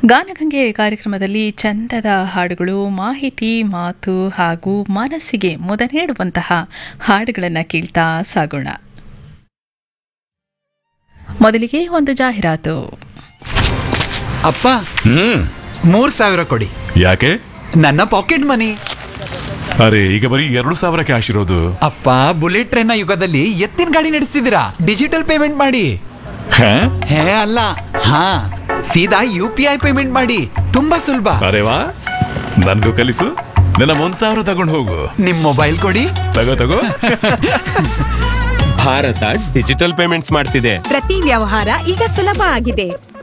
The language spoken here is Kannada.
ಗಾನಗಂಗೆ ಕಾರ್ಯಕ್ರಮದಲ್ಲಿ ಚಂದದ ಹಾಡುಗಳು ಮಾಹಿತಿ ಮಾತು ಹಾಗೂ ಮನಸ್ಸಿಗೆ ಮುದ ನೀಡುವಂತಹ ಹಾಡುಗಳನ್ನು ಕೇಳ್ತಾ ಸಾಗೋಣ ಮೊದಲಿಗೆ ಒಂದು ಜಾಹೀರಾತು ಅಪ್ಪ ಹ್ಮ್ ಮೂರ್ ಸಾವಿರ ಕೊಡಿ ಯಾಕೆ ನನ್ನ ಪಾಕೆಟ್ ಮನಿ ಅರೆ ಈಗ ಬರೀ ಎರಡು ಸಾವಿರ ಕ್ಯಾಶ್ ಇರೋದು ಅಪ್ಪ ಬುಲೆಟ್ ಟ್ರೈನ್ ನ ಯುಗದಲ್ಲಿ ಎತ್ತಿನ ಗಾಡಿ ನಡೆಸ್ತಿದ್ದೀರಾ ಡಿಜಿಟಲ್ ಪೇಮೆಂಟ್ ಮಾಡಿ ಹಾ? ಹೇ ಅಲ್ಲ ಹಾ ಸೀದಾ ಯು ಪಿ ಐ ಪೇಮೆಂಟ್ ಮಾಡಿ ತುಂಬಾ ಸುಲಭ ಅರೆ ವಾ ನನ್ಗೂ ಕಲಿಸು ನನ್ನ ಒಂದ್ ಸಾವಿರ ತಗೊಂಡು ಹೋಗು ನಿಮ್ ಮೊಬೈಲ್ ಕೊಡಿ ತಗೋ ತಗೋ ಭಾರತ ಡಿಜಿಟಲ್ ಪೇಮೆಂಟ್ಸ್ ಮಾಡ್ತಿದೆ ಪ್ರತಿ ವ್ಯವಹಾರ ಈಗ ಸುಲಭ ಆಗಿದೆ